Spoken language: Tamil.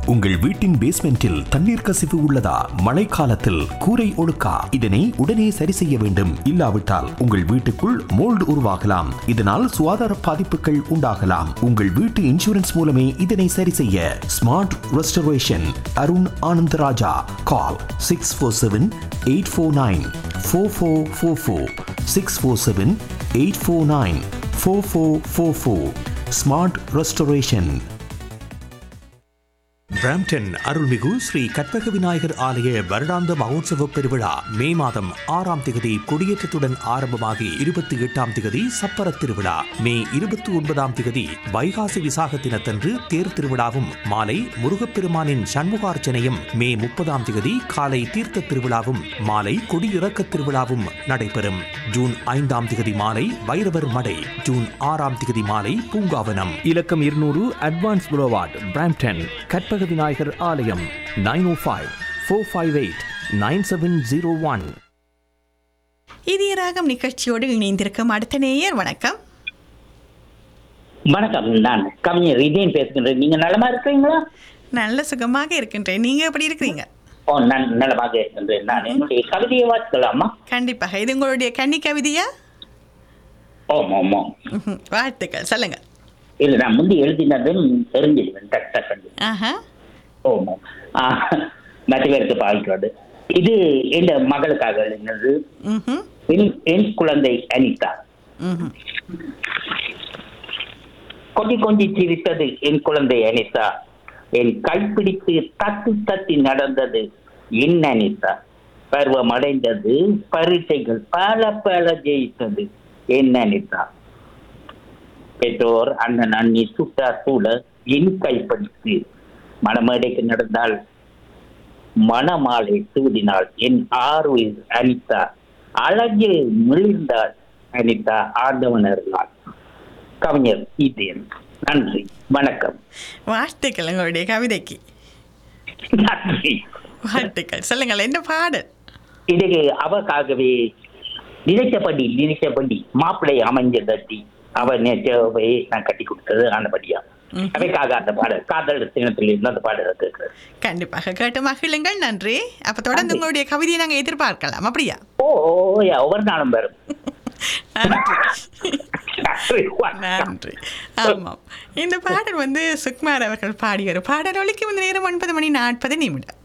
உங்கள் வீட்டின் பேஸ்மெண்டில் தண்ணீர் கசிவு உள்ளதா மழைக்காலத்தில் கூரை ஒழுக்கா இதனை உடனே சரி செய்ய வேண்டும் இல்லாவிட்டால் உங்கள் வீட்டுக்குள் மோல்டு உருவாகலாம் இதனால் சுகாதார பாதிப்புகள் உண்டாகலாம் உங்கள் வீட்டு இன்சூரன்ஸ் மூலமே இதனை சரி செய்ய smart restoration Arun Anandaraja call six four seven eight four nine four four four four six four seven eight four nine four four four four smart restoration Brampton அருள்மிகு ஸ்ரீ கற்பக விநாயகர் ஆலய வருடாந்த மகோத்சவ பெருவிழா மே மாதம் ஆறாம் திகதி கொடியேற்றத்துடன் ஆரம்பமாகி இருபத்தி எட்டாம் திகதி சப்பர திருவிழா மே இருபத்தி ஒன்பதாம் திகதி வைகாசி விசாக தினத்தன்று தேர் திருவிழாவும் மாலை முருகப்பெருமானின் சண்முகார்ச்சனையும் மே முப்பதாம் திகதி காலை தீர்த்த திருவிழாவும் மாலை கொடியிறக்க திருவிழாவும் நடைபெறும் ஜூன் ஐந்தாம் திகதி மாலை வைரவர் மடை ஜூன் ஆறாம் திகதி மாலை பூங்காவனம் இலக்கம் இருநூறு advance boulevard Brampton Karpaga Vinayagar ஆலயம் nine o five four five eight nine seven zero one இதய ராகம் நிகழ்ச்சியோடு இணைந்திருக்கும் அடுத்த நேயர் வணக்கம் வணக்கம் நான் கவிஞர் இதேன் பேசுகின்றேன் நீங்க நலமா இருக்கிறீங்களா நல்ல சுகமாக இருக்கின்றேன் நீங்க எப்படி இருக்கிறீங்க ஓ நான் நலமாக இருக்கின்றேன் நான் என்னுடைய கவிதையை வாசிக்கலாமா கண்டிப்பாக இது உங்களுடைய கன்னி கவிதையா ஓம் ஓமோ ம்ஹும். வாழ்த்துக்கள் சொல்லுங்க இல்ல நான் முந்தி எழுதினதும் தெரிஞ்சிருவேன் டக் டக்குன்னு ஆஹா ஓமோ மற்ற பேருக்கு பாதிக்கிறது இது என் மகளுக்காக எழுதினது ம்ஹும். என் என் குழந்தை அனிதா ம்ஹும். கொஞ்சி கொஞ்சி சிரித்தது என் குழந்தை அனிதா என் கைப்பிடித்து தத்தி தத்தி நடந்தது என் அனிதா பருவம் அடைந்தது பரீட்சைகள் பல பல ஜெயித்தது என் அனிதா பெற்றோர் அண்ணன் அண்ணி சுட்டா சூழ என் கைப்பிடித்து மணமேடைக்கு நடந்தால் மணமாலை சூடினாள் என் ஆர்வல் அனிதா அழகில் மிளிர்ந்தாள் அனிதா ஆண்டவனர்களால் கவிஞர் இதேன் நன்றி வணக்கம் வாழ்த்துக்கள் உங்களுடைய கவிதைக்கு நன்றி வாழ்த்துக்கள் சொல்லுங்கள் என்ன பாடல் இதுக்கு அவக்காகவே நினைச்சபடி நினைச்சபடி மாப்பிள்ளை அமைஞ்ச தட்டி அவ நேற்றவை நான் கட்டி கொடுத்தது ஆனபடியா ம்ஹும். அவைக்காக அந்த பாடல் காதல் தினத்தில் இருந்து அந்த பாடல் கேட்கிறது கண்டிப்பாக கேட்டு மகிழுங்கள் நன்றி அப்ப தொடர்ந்து நன்றி. உங்களுடைய கவிதையை நாங்க எதிர்பார்க்கலாம் அப்படியா ஓ ஓ, யா, ஒவ்வொரு நாளும் வரும் நன்றி நன்றி, வணக்கம். நன்றி ஆமாம் இந்த பாடல் வந்து சுக்மார் அவர்கள் பாடிய ஒரு பாடல் ஒலிக்கு இந்த நேரம் ஒன்பது மணி நாற்பது நிமிடம்